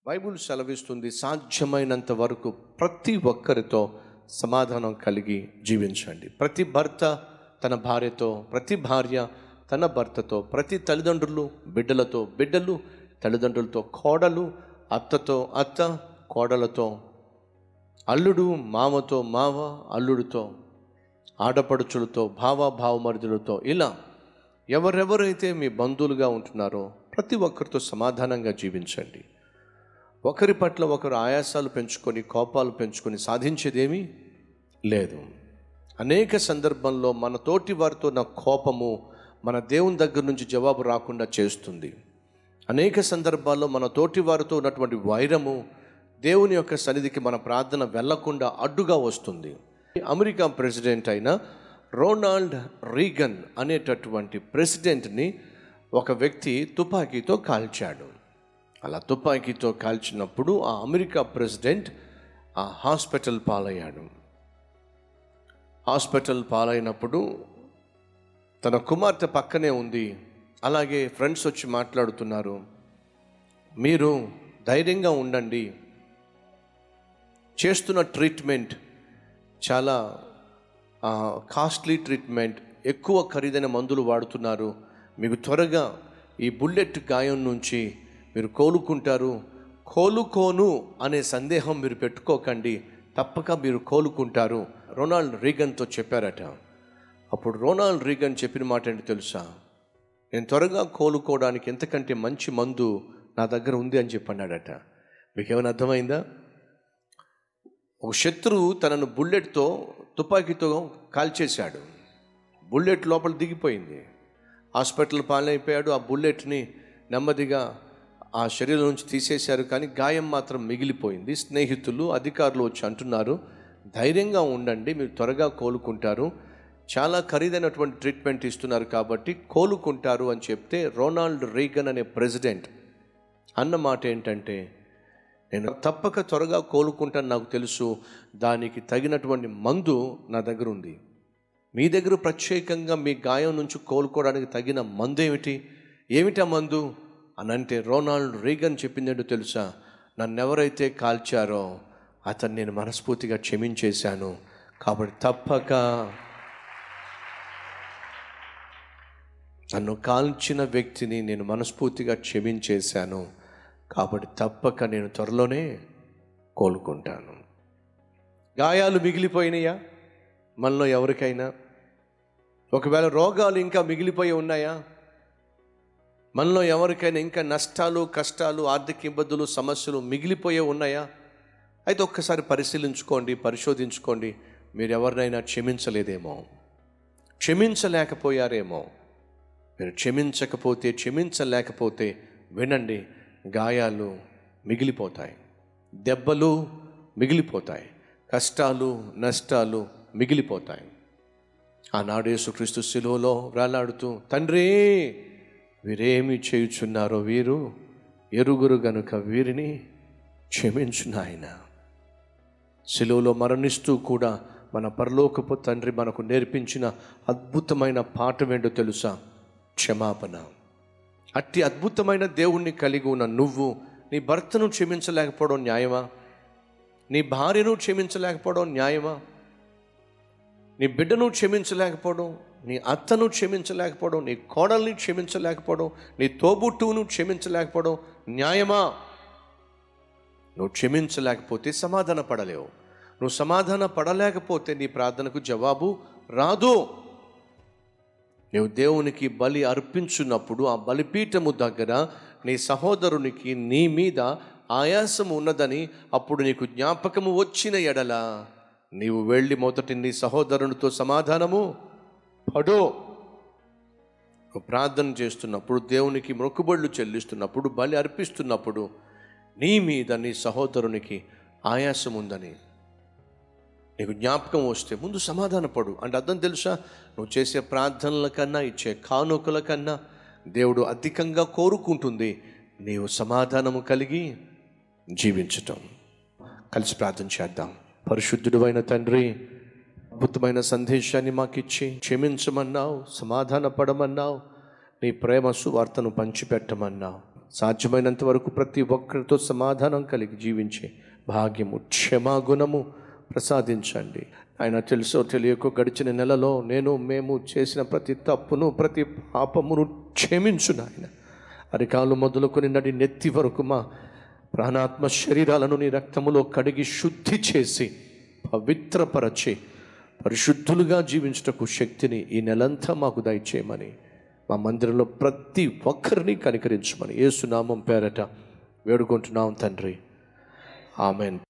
Bible సెలవిస్తుంది సాధ్యమైనంత వరకు ప్రతి ఒక్కరితో సమాధానం కలిగి జీవించండి ప్రతి భర్త తన భార్యతో ప్రతి భార్య తన భర్తతో ప్రతి తల్లిదండ్రులు బిడ్డలతో బిడ్డలు తల్లిదండ్రులతో కోడలు అత్తతో అత్త కోడలతో అల్లుడు మామతో మావ అల్లుడితో ఆడపడుచులతో భావ భావమరుదులతో ఇలా ఎవరెవరైతే మీ బంధువులుగా ఉంటున్నారో ప్రతి ఒక్కరితో సమాధానంగా జీవించండి ఒకరి పట్ల ఒకరు ఆయాసాలు పెంచుకొని కోపాలు పెంచుకొని సాధించేదేమీ లేదు అనేక సందర్భంలో మన తోటి వారితో నా కోపము మన దేవుని దగ్గర నుంచి జవాబు రాకుండా చేస్తుంది అనేక సందర్భాల్లో మన తోటి వారితో ఉన్నటువంటి వైరము దేవుని యొక్క సన్నిధికి మన ప్రార్థన వెళ్లకుండా అడ్డుగా వస్తుంది అమెరికా ప్రెసిడెంట్ అయిన రోనాల్డ్ రీగన్ అనేటటువంటి ప్రెసిడెంట్ని ఒక వ్యక్తి తుపాకీతో కాల్చాడు అలా తుపాకీతో కాల్చినప్పుడు ఆ అమెరికా ప్రెసిడెంట్ ఆ హాస్పిటల్ పాలయ్యాడు హాస్పిటల్ పాలైనప్పుడు తన కుమార్తె పక్కనే ఉంది అలాగే ఫ్రెండ్స్ వచ్చి మాట్లాడుతున్నారు మీరు ధైర్యంగా ఉండండి చేస్తున్న ట్రీట్మెంట్ చాలా కాస్ట్లీ ట్రీట్మెంట్ ఎక్కువ ఖరీదైన మందులు వాడుతున్నారు మీకు త్వరగా ఈ బుల్లెట్ గాయం నుంచి మీరు కోలుకుంటారు కోలుకోను అనే సందేహం మీరు పెట్టుకోకండి తప్పక మీరు కోలుకుంటారు రొనాల్డ్ రీగన్తో చెప్పారట అప్పుడు రొనాల్డ్ రీగన్ చెప్పిన మాట ఏంటి తెలుసా నేను త్వరగా కోలుకోవడానికి ఎంతకంటే మంచి మందు నా దగ్గర ఉంది అని చెప్పన్నాడట మీకేమైనా అర్థమైందా ఒక శత్రువు తనను బుల్లెట్తో తుపాకీతో కాల్చేశాడు బుల్లెట్ లోపల దిగిపోయింది హాస్పిటల్ పాలైపోయాడు ఆ బుల్లెట్ని నెమ్మదిగా ఆ శరీరం నుంచి తీసేశారు కానీ గాయం మాత్రం మిగిలిపోయింది స్నేహితులు అధికారులు వచ్చి అంటున్నారు ధైర్యంగా ఉండండి మీరు త్వరగా కోలుకుంటారు చాలా ఖరీదైనటువంటి ట్రీట్మెంట్ ఇస్తున్నారు కాబట్టి కోలుకుంటారు అని చెప్తే రోనాల్డ్ రీగన్ అనే ప్రెసిడెంట్ అన్న మాట ఏంటంటే నేను తప్పక త్వరగా కోలుకుంటాను నాకు తెలుసు దానికి తగినటువంటి మందు నా దగ్గర ఉంది మీ దగ్గర ప్రత్యేకంగా మీ గాయం నుంచి కోలుకోవడానికి తగిన మందు ఏమిటి ఏమిటా మందు అని అంటే రోనాల్డ్ రీగన్ చెప్పిందేంటో తెలుసా నన్ను ఎవరైతే కాల్చారో అతన్ని నేను మనస్ఫూర్తిగా క్షమించేశాను కాబట్టి తప్పక నన్ను కాల్చిన వ్యక్తిని నేను మనస్ఫూర్తిగా క్షమించేశాను కాబట్టి తప్పక నేను త్వరలోనే కోలుకుంటాను గాయాలు మిగిలిపోయినాయా మనలో ఎవరికైనా ఒకవేళ రోగాలు ఇంకా మిగిలిపోయి ఉన్నాయా మనలో ఎవరికైనా ఇంకా నష్టాలు కష్టాలు ఆర్థిక ఇబ్బందులు సమస్యలు మిగిలిపోయే ఉన్నాయా అయితే ఒక్కసారి పరిశీలించుకోండి పరిశోధించుకోండి మీరు ఎవరినైనా క్షమించలేదేమో క్షమించలేకపోయారేమో మీరు క్షమించకపోతే క్షమించలేకపోతే వినండి గాయాలు మిగిలిపోతాయి దెబ్బలు మిగిలిపోతాయి కష్టాలు నష్టాలు మిగిలిపోతాయి ఆనాడు యేసుక్రీస్తు శిలువలో వేలాడుతూ తండ్రి వీరేమి చేయుచున్నారో వీరు ఎరుగురు గనుక వీరిని క్షమించు నాయన శిలువలో మరణిస్తూ కూడా మన పరలోకపు తండ్రి మనకు నేర్పించిన అద్భుతమైన పాఠం ఏంటో తెలుసా క్షమాపణ అట్టి అద్భుతమైన దేవుణ్ణి కలిగి ఉన్న నువ్వు నీ భర్తను క్షమించలేకపోవడం న్యాయమా నీ భార్యను క్షమించలేకపోవడం న్యాయమా నీ బిడ్డను క్షమించలేకపోవడం నీ అత్తను క్షమించలేకపోవడం నీ కోడల్ని క్షమించలేకపోవడం నీ తోబుట్టువును క్షమించలేకపోవడం న్యాయమా నువ్వు క్షమించలేకపోతే సమాధాన పడలేవు నువ్వు సమాధాన పడలేకపోతే నీ ప్రార్థనకు జవాబు రాదు నువ్వు దేవునికి బలి అర్పించున్నప్పుడు ఆ బలిపీఠము దగ్గర నీ సహోదరునికి నీ మీద ఆయాసము ఉన్నదని అప్పుడు నీకు జ్ఞాపకము వచ్చిన ఎడల నీవు వెళ్ళి మొదటి నీ సహోదరునితో సమాధానము పడో నువ్వు ప్రార్థన చేస్తున్నప్పుడు దేవునికి మొక్కుబళ్ళు చెల్లిస్తున్నప్పుడు బలి అర్పిస్తున్నప్పుడు నీ మీద నీ సహోదరునికి ఆయాసం ఉందని నీకు జ్ఞాపకం వస్తే ముందు సమాధానపడు అంటే అర్థం తెలుసా నువ్వు చేసే ప్రార్థనల కన్నా ఇచ్చే కానుకల కన్నా దేవుడు అధికంగా కోరుకుంటుంది నీవు సమాధానము కలిగి జీవించటం కలిసి ప్రార్థన చేద్దాం పరిశుద్ధుడు అయిన తండ్రి అద్భుతమైన సందేశాన్ని మాకిచ్చి క్షమించమన్నావు సమాధాన పడమన్నావు నీ ప్రేమ సువార్తను పంచిపెట్టమన్నావు సాధ్యమైనంత వరకు ప్రతి ఒక్కరితో సమాధానం కలిగి జీవించే భాగ్యము క్షమాగుణము ప్రసాదించండి ఆయన తెలుసో తెలియకో గడిచిన నెలలో నేను మేము చేసిన ప్రతి తప్పును ప్రతి పాపమును క్షమించు నాయన అరికాలు మొదలుకొని నడి నెత్తి వరకు మా ప్రాణాత్మ శరీరాలను నీ రక్తములో కడిగి శుద్ధి చేసి పవిత్రపరచి పరిశుద్ధులుగా జీవించుటకు శక్తిని ఈ నెలంతా మాకు దయచేయమని మా మందిరంలో ప్రతి ఒక్కరిని కనికరించమని ఏసునామం పేరట వేడుకుంటున్నాం తండ్రి ఆమెన్